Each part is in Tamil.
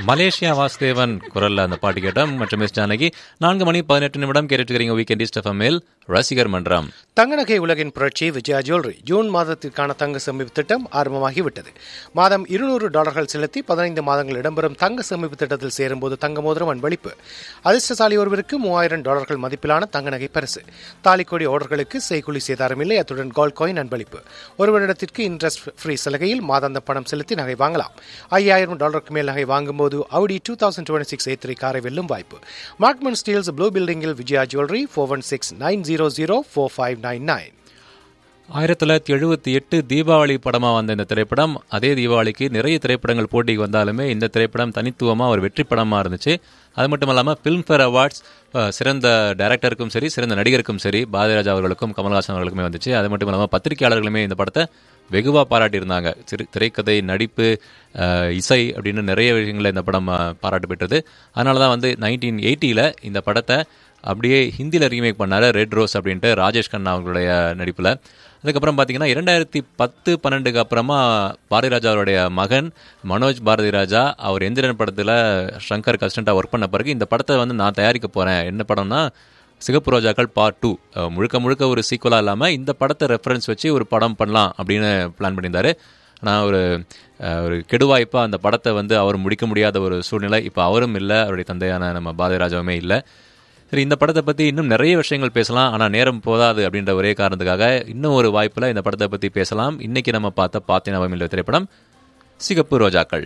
மலேசியா வாசுதேவன் குரல்ல அந்த பாட்டு கேட்டோம் மற்றும் எஸ் ஜானகி நான்கு மணி பதினெட்டு நிமிடம் கேட்டுக்கிறீங்க வீக்கெண்ட் ஸ்டெஃபமில் ரசிகர் மன்றம் தங்க நகை உலகின் புரட்சி விஜயா ஜுவல்லரி ஜூன் மாதத்திற்கான தங்க சேமிப்பு திட்டம் ஆரம்பமாகிவிட்டது மாதம் இருநூறு டாலர்கள் செலுத்தி பதினைந்து மாதங்கள் இடம்பெறும் தங்க சேமிப்பு திட்டத்தில் சேரும்போது தங்க மோதிரம் அன்பளிப்பு அதிர்ஷ்டசாலி ஒருவருக்கு மூவாயிரம் டாலர்கள் மதிப்பிலான தங்க நகை பரிசு தாலிக்கொடி ஆர்டர்களுக்கு செய்குலி சேதாரம் இல்லை அத்துடன் கோல்ட் காயின் அன்பளிப்பு ஒரு வருடத்திற்கு இன்ட்ரெஸ்ட் ஃப்ரீ சலுகையில் மாதாந்த பணம் செலுத்தி நகை வாங்கலாம் ஐயாயிரம் டாலருக்கு மேல் நகை வாங்கும்போது Audi two thousand twenty six A three காரை வெல்லும் வாய்ப்பு மார்க்மன் ஸ்டீல்ஸ் ப்ளூ பில்டிங்கில் Vijaya jewellery four one six nine zero zero four five nine nine ஆயிரத்தி தொள்ளாயிரத்தி எழுபத்தி எட்டு தீபாவளி படமாக வந்த இந்த திரைப்படம் அதே தீபாவளிக்கு நிறைய திரைப்படங்கள் போட்டிக்கு வந்தாலுமே இந்த திரைப்படம் தனித்துவமாக ஒரு வெற்றி படமாக இருந்துச்சு அது மட்டும் இல்லாமல் ஃபிலிம்ஃபேர் அவார்ட்ஸ் சிறந்த டைரக்டருக்கும் சரி சிறந்த நடிகருக்கும் சரி பாரதிராஜா அவர்களுக்கும் கமல்ஹாசன் அவர்களுக்குமே வந்துச்சு அது மட்டும் இல்லாமல் பத்திரிகையாளர்களுமே இந்த படத்தை வெகுவாக பாராட்டியிருந்தாங்க திரு திரைக்கதை நடிப்பு அஹ், இசை அப்படின்னு நிறைய விஷயங்களில் இந்த படம் அஹ், பாராட்டு பெற்றது அதனால தான் வந்து நைன்டீன் எயிட்டியில் இந்த படத்தை அப்படியே ஹிந்தியில் ரீமேக் பண்ணாரு ரெட் ரோஸ் அப்படின்ட்டு ராஜேஷ் கண்ணா அவங்களுடைய நடிப்பில் அதுக்கப்புறம் பார்த்தீங்கன்னா இரண்டாயிரத்தி பத்து பன்னெண்டுக்கு அப்புறமா பாரதிராஜா அவருடைய மகன் மனோஜ் பாரதிராஜா அவர் எந்திரன் படத்தில் ஷங்கர் கஸ்டண்டாக ஒர்க் பண்ண பிறகு இந்த படத்தை வந்து நான் தயாரிக்க போகிறேன் என்ன படம்னா சிகப்பு ரோஜாக்கள் பார்ட் டூ முழுக்க முழுக்க ஒரு சீக்குவலாக இல்லாமல் இந்த படத்தை ரெஃபரன்ஸ் வச்சு ஒரு படம் பண்ணலாம் அப்படின்னு பிளான் பண்ணியிருந்தாரு ஆனால் ஒரு அஹ், ஒரு கெடுவாய்ப்பாக அந்த படத்தை வந்து அவர் முடிக்க முடியாத ஒரு சூழ்நிலை இப்போ அவரும் இல்லை அவருடைய தந்தையான நம்ம பாரதிராஜாவுமே இல்லை சரி இந்த படத்தை பற்றி இன்னும் நிறைய விஷயங்கள் பேசலாம் ஆனால் நேரம் போதாது அப்படின்ற ஒரே காரணத்துக்காக இன்னும் ஒரு வாய்ப்பில் இந்த படத்தை பற்றி பேசலாம் இன்னைக்கு நம்ம பார்த்த பாத்தினவம் இல்லை திரைப்படம் சிகப்பு ரோஜாக்கள்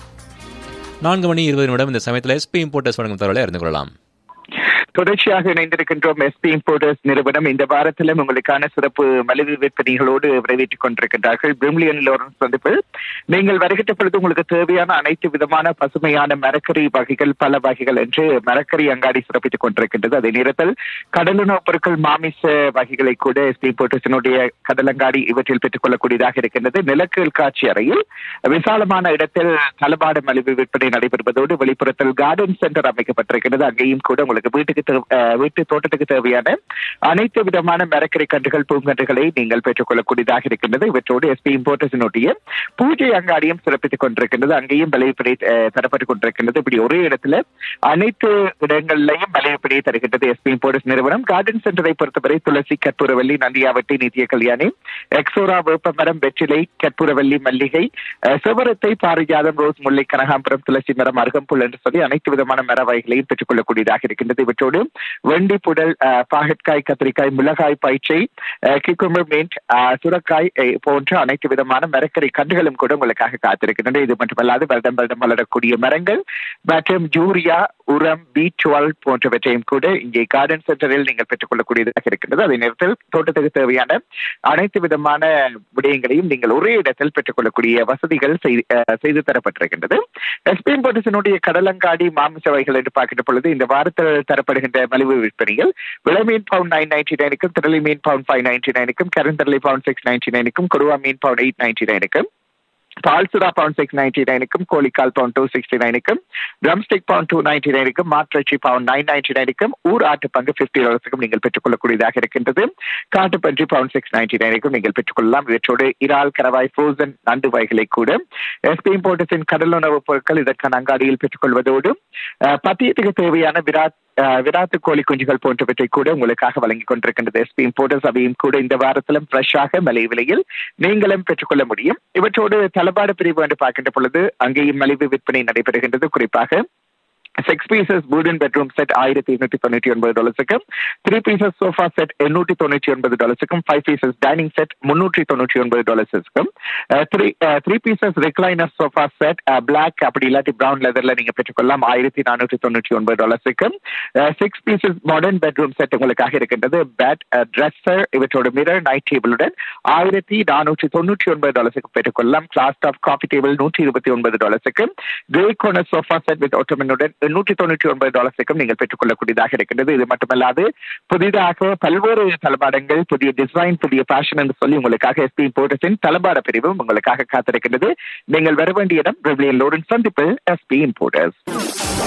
நான்கு மணி இருபது நிமிடம் இந்த சமயத்தில் எஸ்பி இம்போர்ட்டர்ஸ் வழங்கும் தகவலை அறிந்து கொள்ளலாம் தொடர்ச்சியாக இணைந்திருக்கின்றோம் எஸ்பி இம்போர்ட்டர்ஸ் நிறுவனம் இந்த வாரத்திலும் உங்களுக்கான சிறப்பு மலிவு விற்பனைகளோடு வரவேற்றுக் கொண்டிருக்கின்றார்கள் பிரிம்லியன் லோரன்ஸ் சந்திப்பில் நீங்கள் வருகின்ற பொழுது உங்களுக்கு தேவையான அனைத்து விதமான பசுமையான மரக்கறி வகைகள் பல வகைகள் என்று மரக்கறி அங்காடி சிறப்பித்துக் கொண்டிருக்கின்றது அதே நேரத்தில் கடலுணவுப் பொருட்கள் மாமிச வகைகளை கூட எஸ்பி இம்போர்ட்டர்ஸினுடைய கடலங்காடி இவற்றில் பெற்றுக் கொள்ளக்கூடியதாக இருக்கின்றது நிலக்கீழ் காட்சி அறையில் விசாலமான இடத்தில் தளபாட மலிவு விற்பனை நடைபெறுவதோடு வெளிப்புறத்தில் கார்டன் சென்டர் அமைக்கப்பட்டிருக்கிறது அங்கேயும் கூட உங்களுக்கு வீட்டுக்கு தேவ- அஹ் வீட்டு தோட்டத்துக்கு தேவையான அனைத்து விதமான மரக்கறி கன்றுகள் பூங்கன்றுகளை நீங்கள் பெற்றுக் கொள்ளக்கூடியதாக இருக்கின்றது இவற்றோடு எஸ்பி இம்போர்ட்டர்ஸினுடைய பூஜை அங்காடியும் சிறப்பித்துக் கொண்டிருக்கின்றது அங்கேயும் விலைப்பிடி தரப்பட்டுக் கொண்டிருக்கின்றது இப்படி ஒரே இடத்துல அனைத்து இடங்களிலையும் விலைப்பிடி தருகின்றது எஸ்பி இம்போர்ட்டர்ஸ் நிறுவனம் கார்டன் சென்டரை பொறுத்தவரை துளசி கற்பூரவல்லி நந்தியாவட்டி நித்திய கல்யாணி எக்ஸோரா வேப்பமரம் வெற்றிலை கற்பூரவல்லி மல்லிகை அஹ், செவரத்தை பாரிஜாதம் ரோஸ் முல்லை கனகாம்பரம் துளசி மரம் அருகம்புல் என்று சொல்லி அனைத்து விதமான மர வகைகளையும் பெற்றுக் கொள்ளக்கூடியதாக இருக்கின்றது இவற்றோடு வெண்டி புடல் அஹ், பாகற்காய் கத்திரிக்காய் மிளகாய் பயிற்சை கிக்கும்பர் மீன்ட் சுரக்காய் அஹ், போன்ற அனைத்து விதமான மரக்கறி கன்றுகளும் கூட உங்களுக்காக காத்திருக்கின்றன இது மட்டுமல்லாது வருடம் வருடம் வளரக்கூடிய மரங்கள் மற்றும் ஜூரியா உரம் பீச்சுவல் போன்றவற்றையும் கூட இங்கே கார்டன் சென்டரில் நீங்கள் பெற்றுக் கொள்ளக்கூடியதாக இருக்கின்றது அதே நேரத்தில் தோட்டத்துக்கு தேவையான அனைத்து விதமான விடயங்களையும் நீங்கள் ஒரே இடத்தில் பெற்றுக்கொள்ளக்கூடிய வசதிகள் செய்து- அஹ், செய்து தரப்பட்டிருக்கின்றது எஸ்பிஎம் போர்ட்டிஸினுடைய கடலங்காடி மாமிச வகைகள் என்று பார்க்கின்ற பொழுது இந்த வாரத்தில் தரப்படுகின்ற மலிவு விற்பனைகள் விலை மீன் பவுண்ட் நைன் நைன்டி நைனுக்கும் திரளி மீன் பவுண்ட் ஃபைவ் நைன்டி நைனுக்கும் கருந்தரளி பவுண்ட் சிக்ஸ் நைன்டி நைனுக்கும் கொடுவா மீன் பவுண்ட் எயிட் நைன்டி நைனுக்கும் பால்சுரா பவுண்ட் சிக்ஸ் நைன்டி நைனுக்கும் கோழிக்கால் பவுண்ட் டூ சிக்ஸ்டி நைனுக்கும் ட்ரம்ஸ்டிக் பவுண்ட் டூ நைன்டி நைனுக்கும் மாற்றச்சி பவுண்ட் நைன் நைன்டி நைனுக்கும் ஊர் ஆட்டு பங்கு பிப்டி டாலர்ஸுக்கும் நீங்கள் பெற்றுக்கொள்ளக்கூடியதாக இருக்கின்றது காட்டுப்பன்றி பவுண்ட் சிக்ஸ் நைன்டி நைனுக்கும் நீங்கள் பெற்றுக்கொள்ளலாம் இவற்றோடு இறால் கரவாய் ஃப்ரோசன் நண்டு வகைகளை கூட எஸ்பி இம்போர்ட்டஸின் கடல் உணவுப் பொருட்கள் இதற்கான அங்காடியில் பெற்றுக்கொள்வதோடு அஹ், பத்தியத்துக்கு தேவையான விராட் அஹ், விராத்து கோழி குஞ்சுகள் போன்றவற்றை கூட உங்களுக்காக வழங்கிக் கொண்டிருக்கின்றது எஸ்பி இம்போர்ட்டர்ஸ் அவையும் கூட இந்த வாரத்திலும் ஃப்ரெஷ்ஷாக மலிவு விலையில் நீங்களும் பெற்றுக்கொள்ள முடியும் இவற்றோடு தளபாட பிரிவு என்று பார்க்கின்ற பொழுது அங்கேயும் மலிவு விற்பனை நடைபெறுகின்றது குறிப்பாக six pieces wooden bedroom set ஆயிரத்தி எண்ணூற்றி தொண்ணூற்றி ஒன்பது டாலர்ஸுக்கும் த்ரீ பீசஸ் சோஃபா செட் எண்ணூற்றி தொண்ணூற்றி ஒன்பது டாலர்ஸுக்கும் ஃபைவ் பீசஸ் டைனிங் செட் முன்னூற்றி தொண்ணூற்றி ஒன்பது டாலர்ஸுக்கும் three three pieces recliner sofa set black அப்படி இல்லாட்டி பிரவுன் லெதர்ல நீங்க பெற்றுக்கொள்ளலாம் ஆயிரத்தி நானூற்றி தொண்ணூற்றி ஒன்பது டாலர்ஸுக்கும் six pieces modern bedroom set உங்களுக்காக இருக்கின்றது பேட் ட்ரெஸ்ஸர் இவற்றோட மிரர் நைட் டேபிளுடன் ஆயிரத்தி நானூற்றி தொண்ணூற்றி ஒன்பது டாலர்ஸுக்கு பெற்றுக்கொள்ளலாம் கிளாஸ் டாப் காஃபி டேபிள் நூற்றி இருபத்தி ஒன்பது டாலர்ஸுக்கு grey corner sofa set with ஒட்டமனுடன் நூற்றி தொண்ணூற்றி ஒன்பது டாலர்ஸுக்கும் நீங்கள் பெற்றுக்கொள்ளக்கூடியதாக இருக்கின்றது இது மட்டுமல்லாது புதிதாக பல்வேறு தளபாடங்கள் புதிய டிசைன் புதிய ஃபேஷன் என்று சொல்லி உங்களுக்காக எஸ்பி இம்போர்ட்டஸின் தளபாட பிரிவும் உங்களுக்காக காத்திருக்கின்றது நீங்கள் வர வேண்டிய இடம் பிரிவிலியன் லோரன்ஸ் சந்திப்பில் எஸ்பி இம்போர்ட்டர்ஸ்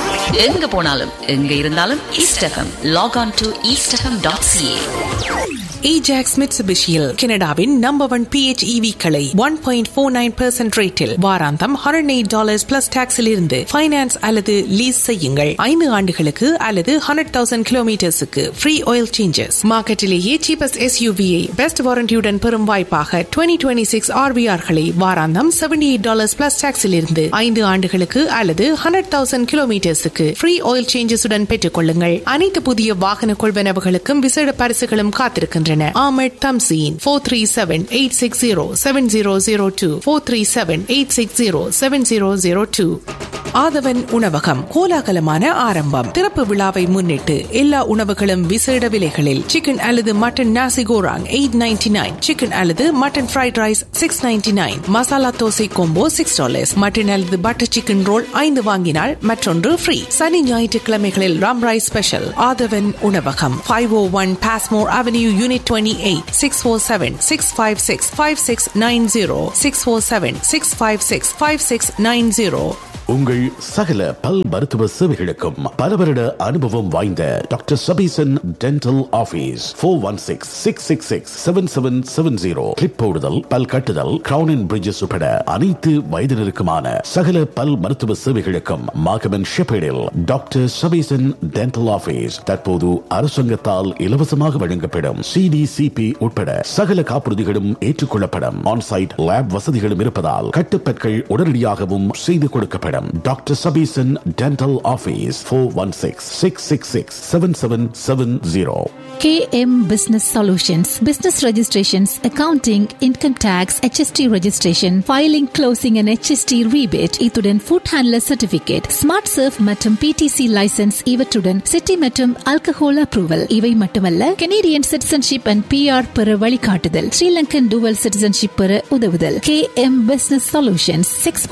எங்க போனாலும் எங்க இருந்தாலும் east FM log on to east FM dot CA Ajax மிட்சுபிஷியில் கனடாவின் நம்பர் ஒன் பிஹெச்இவி களை one point four nine percent ரேட்டில் வாராந்தம் ஹண்ட்ரட் எயிட் டாலர்ஸ் பிளஸ் டாக்ஸில் இருந்து ஃபைனான்ஸ் அல்லது லீஸ் செய்யுங்கள் ஐந்து ஆண்டுகளுக்கு அல்லது ஹண்ட்ரட் தௌசண்ட் கிலோமீட்டர்ஸுக்கு ஃப்ரீ ஆயில் சேஞ்சஸ் மார்க்கெட்டிலேயே சீபஸ்ட் எஸ்யூவியை பெஸ்ட் வாரண்டியுடன் பெறும் வாய்ப்பாக டுவெண்ட்டி டுவெண்ட்டி சிக்ஸ் ஆர்விஆர்களை வாராந்தம் செவன்டி எயிட் டாலர்ஸ் பிளஸ் டாக்ஸில் இருந்து ஐந்து ஆண்டுகளுக்கு அல்லது ஹண்ட்ரட் தௌசண்ட் கிலோமீட்டர்ஸுக்கு ஃப்ரீ ஆயில் சேஞ்சஸுடன் பெற்றுக் கொள்ளுங்கள் அனைத்து புதிய வாகன கொள்வனவுகளுக்கும் விசேட பரிசுகளும் காத்திருக்கின்றன Ahmed Thamseen four three seven eight six zero seven zero zero two four three seven eight six zero seven zero zero two Aadhavan உணவகம் கோலாகலமான ஆரம்பம் திறப்பு விழாவை முன்னிட்டு எல்லா உணவுகளும் விசேட விலைகளில் சிக்கன் அல்லது mutton nasi goreng eight ninety nine chicken அல்லது mutton fried rice six ninety nine masala dosa combo six dollars mutton அல்லது பட்டர் சிக்கன் ரோல் ஐந்து வாங்கினால் மற்றொன்று ஃப்ரீ சனி ஞாயிற்றுக்கிழமைகளில் ராம் ரைஸ் ஸ்பெஷல் ஆதவன் உணவகம் five O one Passmore avenue unit twenty eight six four seven six five six five six nine zero six four seven six five six five six nine zero உங்கள் சகல பல் மருத்துவ சேவைகளுக்கும் பல வருட அனுபவம் வாய்ந்த doctor Sabeesan dental office four one six six six six seven seven seven zero clip போடுதல் பல் கட்டுதல் கிரவுன் அண்ட் பிரிட்ஜஸ் உட்பட அனைத்து வயதினருக்குமான சகல பல் மருத்துவ சேவைகளுக்கும் மாகமன் ஷெப்பேடில் டாக்டர் சபீசன் டென்டல் ஆபீஸ் தற்போது அரசாங்கத்தால் இலவசமாக வழங்கப்படும் சிடிசிபி உட்பட சகல காப்புறுதிகளும் ஏற்றுக்கொள்ளப்படும் ஆன்சைட் லேப் வசதிகளும் இருப்பதால் கட்டுப்பற்கள் உடனடியாகவும் செய்து கொடுக்கப்படும் doctor Sabeesan dental office four one six six six six seven seven seven zero KM Business Solutions, business registrations, accounting, income tax, HST registration, filing, closing and HST rebate, இத்துடன் food handler certificate, smart surf மற்றும் PTC license இவற்றுடன் city மற்றும் alcohol approval இவை மட்டுமல்ல Canadian citizenship and PR பெற வழிகாட்டுதல் Sri dual citizenship பெற உதவுதல் KM Business Solutions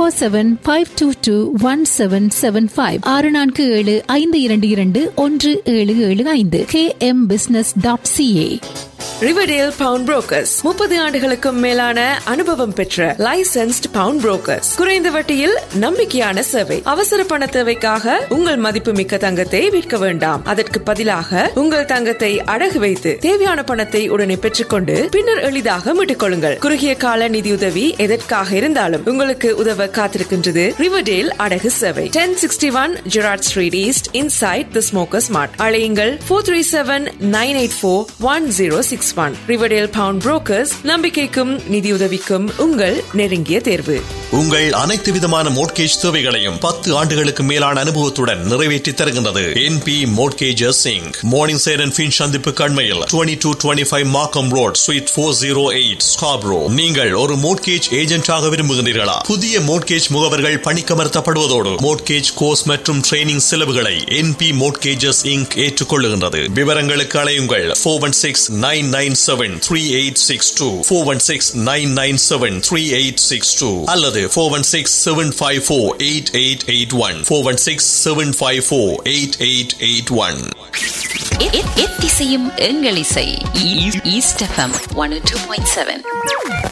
647-522-1775 ஆறு நான்கு ஏழு ஐந்து இரண்டு இரண்டு ஒன்று ஏழு ஏழு ஐந்து KM Business dot CA Riverdale pawn brokers முப்பது ஆண்டுகளுக்கும் மேலான அனுபவம் பெற்ற லைசென்ஸ்ட் பவுண்ட் புரோக்கர்ஸ் குறைந்த வட்டியில் நம்பிக்கையான சேவை அவசர பண தேவைக்காக உங்கள் மதிப்புமிக்க தங்கத்தை விற்க வேண்டாம் அதற்கு பதிலாக உங்கள் தங்கத்தை அடகு வைத்து தேவையான பணத்தை உடனே பெற்றுக்கொண்டு பின்னர் எளிதாக மீட்டுக் கொள்ளுங்கள் குறுகிய கால நிதியுதவி எதற்காக இருந்தாலும் உங்களுக்கு உதவ காத்திருக்கின்றது ரிவர்டேல் அடகு சேவை ten sixty one Gerrard street east inside the smokers mart அழையுங்கள் four three seven nine eight four one zero six one Riverdale pawn brokers நம்பிக்கைக்கும் நிதியுதவிக்கும் உங்கள் நெருங்கிய தேர்வு உங்கள் அனைத்து விதமான மோட்கேஜ் தேவைகளையும் பத்து ஆண்டுகளுக்கு மேலான அனுபவத்துடன் நிறைவேற்றி தருகின்றது என் பி மோட்கேஜஸ் சிங் மார்னிங் சேர் அண்ட் பின் சந்திப்பு கண்மையில் twenty two twenty five Markham road suite four zero eight Scarborough நீங்கள் ஒரு மோட்கேஜ் ஏஜென்டாக விரும்புகின்றீர்களா புதிய மோட்கேஜ் முகவர்கள் பணிக்கமர்த்தப்படுவதோடு மோட்கேஜ் கோர்ஸ் மற்றும் ட்ரைனிங் செலவுகளை என் பி மோட்கேஜஸ் இங்க் ஏற்றுக்கொள்ளுகின்றது விவரங்களுக்கு அலையுங்கள் four one six nine nine seven three eight six two four one six nine nine seven three eight six two அல்லது four one six seven five four eight eight eight one four one six seven five four eight eight eight one எத்திசையும் எங்கள் இசை east FM one two point seven